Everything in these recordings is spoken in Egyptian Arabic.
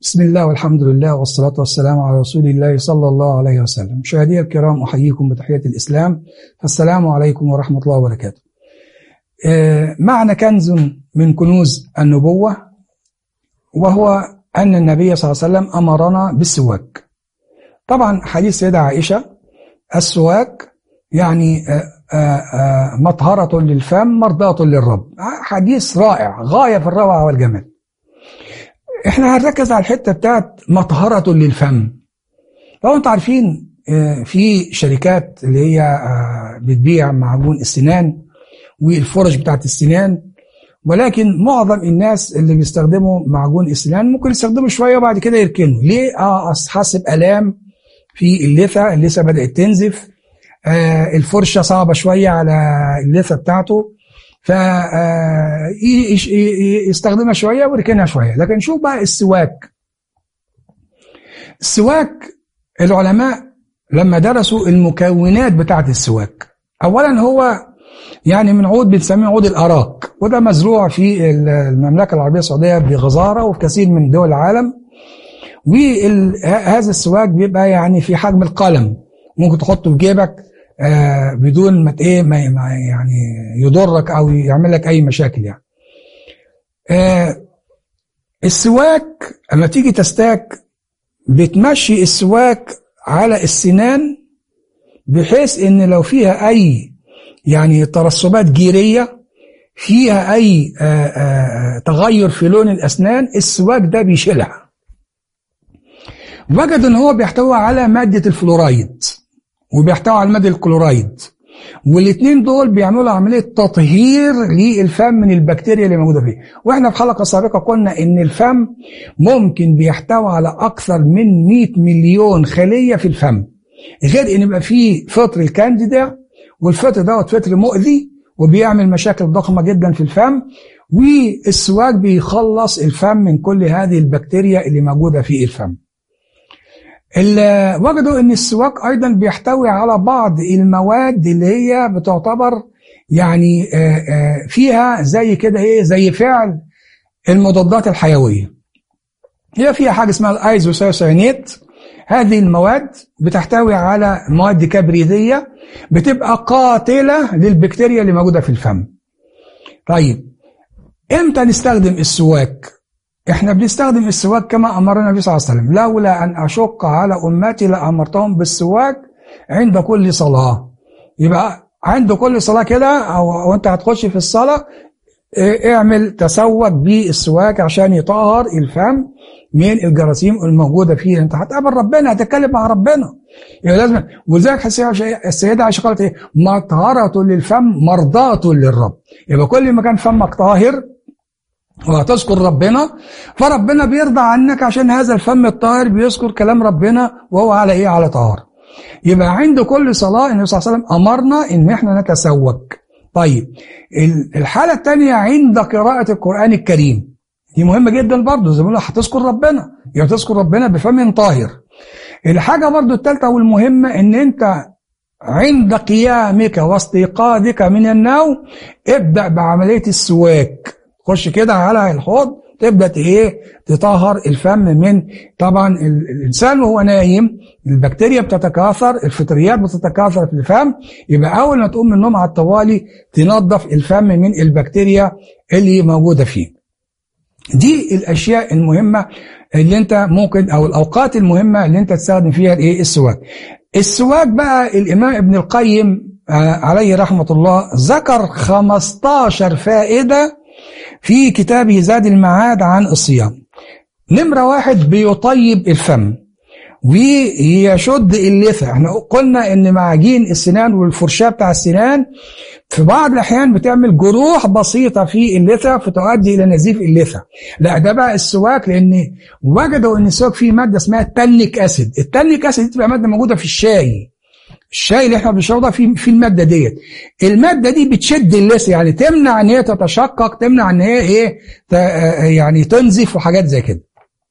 بسم الله والحمد لله والصلاة والسلام على رسول الله صلى الله عليه وسلم مشاهدي الكرام أحييكم بتحية الإسلام السلام عليكم ورحمة الله وبركاته معنى كنز من كنوز النبوة وهو أن النبي صلى الله عليه وسلم أمرنا بالسواك طبعا حديث سيدة عائشة السواك يعني مطهرة للفم مرضاة للرب حديث رائع غاية في الروعة والجمال احنا هنركز على الحته بتاعت مطهره للفم لو انتوا عارفين في شركات اللي هي بتبيع معجون السنان والفرش بتاعت السنان ولكن معظم الناس اللي بيستخدموا معجون السنان ممكن يستخدموا شويه وبعد كده يركنوا ليه اه حاسب الام في اللثه اللثه بدات تنزف آه الفرشه صعبه شويه على اللثه بتاعته ف يستخدمها شويه ويركنها شويه لكن شوف بقى السواك السواك العلماء لما درسوا المكونات بتاعه السواك اولا هو يعني من عود بنسميه عود الاراك وده مزروع في المملكه العربيه السعوديه بغزاره وفي كثير من دول العالم وهذا السواك بيبقى يعني في حجم القلم ممكن تحطه في جيبك آه بدون ما ايه ما يعني يضرك او يعمل لك اي مشاكل يعني. آه السواك لما تيجي تستاك بتمشي السواك على السنان بحيث ان لو فيها اي يعني ترسبات جيريه فيها اي آه آه تغير في لون الاسنان السواك ده بيشيلها. وجد ان هو بيحتوي على ماده الفلورايد. وبيحتوي على المادة الكلورايد والاثنين دول بيعملوا عملية تطهير للفم من البكتيريا اللي موجودة فيه واحنا في حلقة سابقة قلنا ان الفم ممكن بيحتوي على اكثر من 100 مليون خلية في الفم غير ان يبقى فيه فطر الكانديدا والفطر دوت فطر مؤذي وبيعمل مشاكل ضخمة جدا في الفم والسواك بيخلص الفم من كل هذه البكتيريا اللي موجودة في الفم وجدوا ان السواك ايضا بيحتوي على بعض المواد اللي هي بتعتبر يعني فيها زي كده ايه زي فعل المضادات الحيويه هي فيها حاجه اسمها الايزوسيانيت هذه المواد بتحتوي على مواد كبريتيه بتبقى قاتله للبكتيريا اللي موجوده في الفم طيب امتى نستخدم السواك احنا بنستخدم السواك كما امرنا النبي صلى الله عليه وسلم لولا ان اشق على امتي لامرتهم بالسواك عند كل صلاه يبقى عند كل صلاه كده او وانت هتخش في الصلاه اعمل تسوك بالسواك عشان يطهر الفم من الجراثيم الموجوده فيه انت هتقابل ربنا هتتكلم مع ربنا يبقى لازم ولذلك السيده عائشه قالت ايه مطهره للفم مرضاه للرب يبقى كل ما كان فمك طاهر وهتذكر ربنا فربنا بيرضى عنك عشان هذا الفم الطاهر بيذكر كلام ربنا وهو على ايه على طهارة يبقى عند كل صلاة النبي صلى الله عليه وسلم أمرنا إن إحنا نتسوك طيب الحالة الثانية عند قراءة القرآن الكريم دي مهمة جدا برضه زي ما هتذكر ربنا يعني تذكر ربنا بفم طاهر الحاجة برضه الثالثة والمهمة إن أنت عند قيامك واستيقاظك من النوم ابدأ بعملية السواك خش كده على الحوض تبدا ايه تطهر الفم من طبعا الانسان وهو نايم البكتيريا بتتكاثر الفطريات بتتكاثر في الفم يبقى اول ما تقوم من النوم على الطوالي تنظف الفم من البكتيريا اللي موجوده فيه دي الاشياء المهمه اللي انت ممكن او الاوقات المهمه اللي انت تستخدم فيها الايه السواك السواك بقى الامام ابن القيم عليه رحمه الله ذكر 15 فائده في كتابه زاد المعاد عن الصيام نمرة واحد بيطيب الفم ويشد اللثة احنا قلنا ان معاجين السنان والفرشاة بتاع السنان في بعض الأحيان بتعمل جروح بسيطة في اللثة فتؤدي إلى نزيف اللثة لا ده بقى السواك لأن وجدوا أن السواك فيه مادة اسمها التانيك أسيد التانيك أسيد دي تبقى مادة موجودة في الشاي الشاي اللي احنا بنشربه في في الماده ديت الماده دي بتشد اللثه يعني تمنع ان هي تتشقق تمنع ان هي ايه يعني تنزف وحاجات زي كده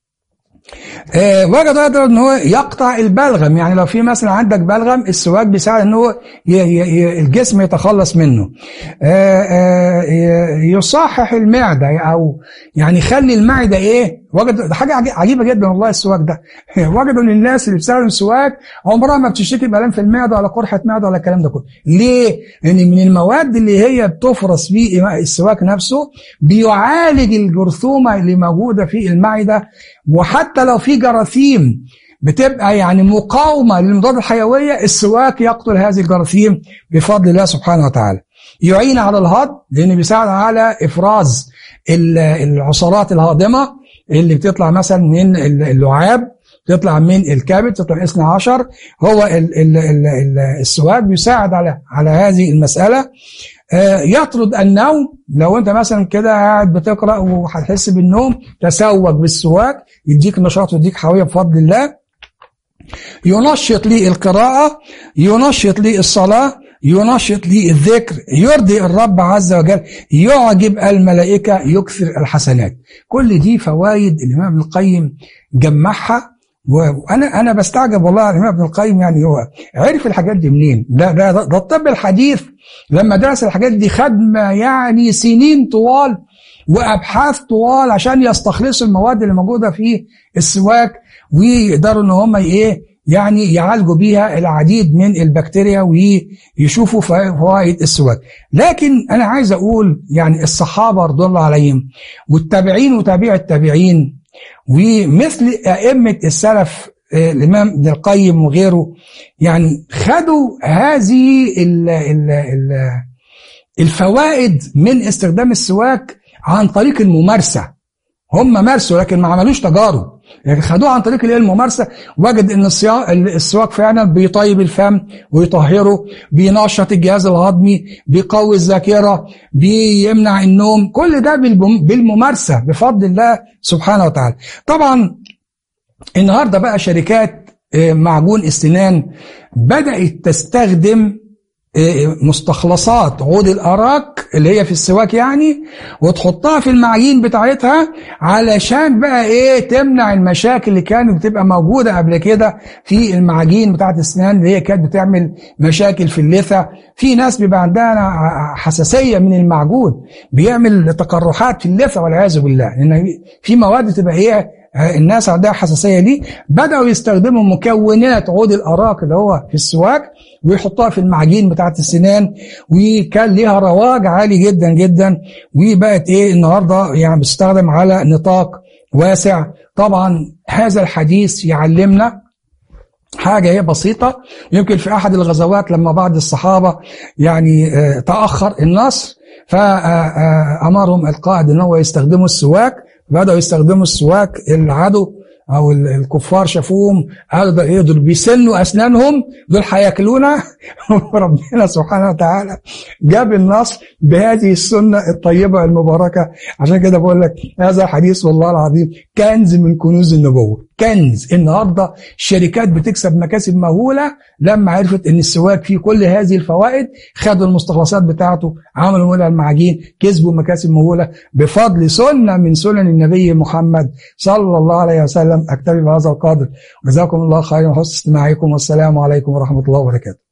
آه وجد يقدر ان هو يقطع البلغم يعني لو في مثلا عندك بلغم السواك بيساعد ان هو ي ي ي الجسم يتخلص منه آه آه يصحح المعدة أو يعني يخلي المعدة إيه وجد حاجة عجيبة جدا والله السواك ده وجدوا إن الناس اللي بتستخدم السواك عمرها ما بتشتكي بألم في المعدة ولا قرحة معدة ولا الكلام ده كله ليه؟ لأن من المواد اللي هي بتفرز في السواك نفسه بيعالج الجرثومة اللي موجودة في المعدة وحتى لو في جراثيم بتبقى يعني مقاومة للمضادات الحيوية السواك يقتل هذه الجراثيم بفضل الله سبحانه وتعالى يعين على الهضم لأنه بيساعد على إفراز العصارات الهاضمة اللي بتطلع مثلا من اللعاب تطلع من الكبد تطلع من 12 هو ال ال ال ال السواك بيساعد على على هذه المسألة يطرد النوم لو انت مثلا كده قاعد بتقرا وهتحس بالنوم تسوق بالسواك يديك نشاط ويديك حيويه بفضل الله ينشط لي القراءة ينشط لي الصلاة ينشط لي الذكر يرضي الرب عز وجل يعجب الملائكة يكثر الحسنات كل دي فوائد الإمام ابن القيم جمعها وانا انا بستعجب والله الامام ابن القيم يعني هو عرف الحاجات دي منين ده ده ده الطب الحديث لما درس الحاجات دي خد يعني سنين طوال وابحاث طوال عشان يستخلصوا المواد اللي موجوده في السواك ويقدروا ان هم ايه يعني يعالجوا بيها العديد من البكتيريا ويشوفوا فوائد السواك لكن انا عايز اقول يعني الصحابه رضي الله عليهم والتابعين وتابع التابعين ومثل ائمه السلف الامام ابن القيم وغيره يعني خدوا هذه ال ال ال الفوائد من استخدام السواك عن طريق الممارسه هم مارسوا لكن ما عملوش تجارب يعني خدوها عن طريق الممارسه وجد ان السواك فعلا بيطيب الفم ويطهره بينشط الجهاز الهضمي بيقوي الذاكره بيمنع النوم كل ده بالممارسه بفضل الله سبحانه وتعالى طبعا النهارده بقى شركات معجون السنان بدات تستخدم مستخلصات عود الأراك اللي هي في السواك يعني وتحطها في المعاجين بتاعتها علشان بقى ايه تمنع المشاكل اللي كانت بتبقى موجودة قبل كده في المعاجين بتاعت السنان اللي هي كانت بتعمل مشاكل في اللثة في ناس بيبقى عندها حساسية من المعجون بيعمل تقرحات في اللثة والعياذ بالله لأن في مواد بتبقى ايه الناس عندها حساسيه ليه بداوا يستخدموا مكونات عود الاراك اللي هو في السواك ويحطوها في المعجين بتاعت السنان وكان ليها رواج عالي جدا جدا وبقت ايه النهارده يعني بتستخدم على نطاق واسع طبعا هذا الحديث يعلمنا حاجة هي بسيطة يمكن في أحد الغزوات لما بعض الصحابة يعني تأخر النصر فأمرهم القائد أن هو يستخدموا السواك بدأوا يستخدموا السواك العدو او الكفار شافوهم قالوا ده ايه دول بيسنوا اسنانهم دول هياكلونا وربنا سبحانه وتعالى جاب النصر بهذه السنه الطيبه المباركه عشان كده بقول لك هذا حديث والله العظيم كنز من كنوز النبوه كنز النهارده الشركات بتكسب مكاسب مهوله لما عرفت ان السواك فيه كل هذه الفوائد خدوا المستخلصات بتاعته عملوا منها المعاجين كسبوا مكاسب مهوله بفضل سنه من سنن النبي محمد صلى الله عليه وسلم اكتفي بهذا القدر جزاكم الله خيرا وحسن استماعكم والسلام عليكم ورحمه الله وبركاته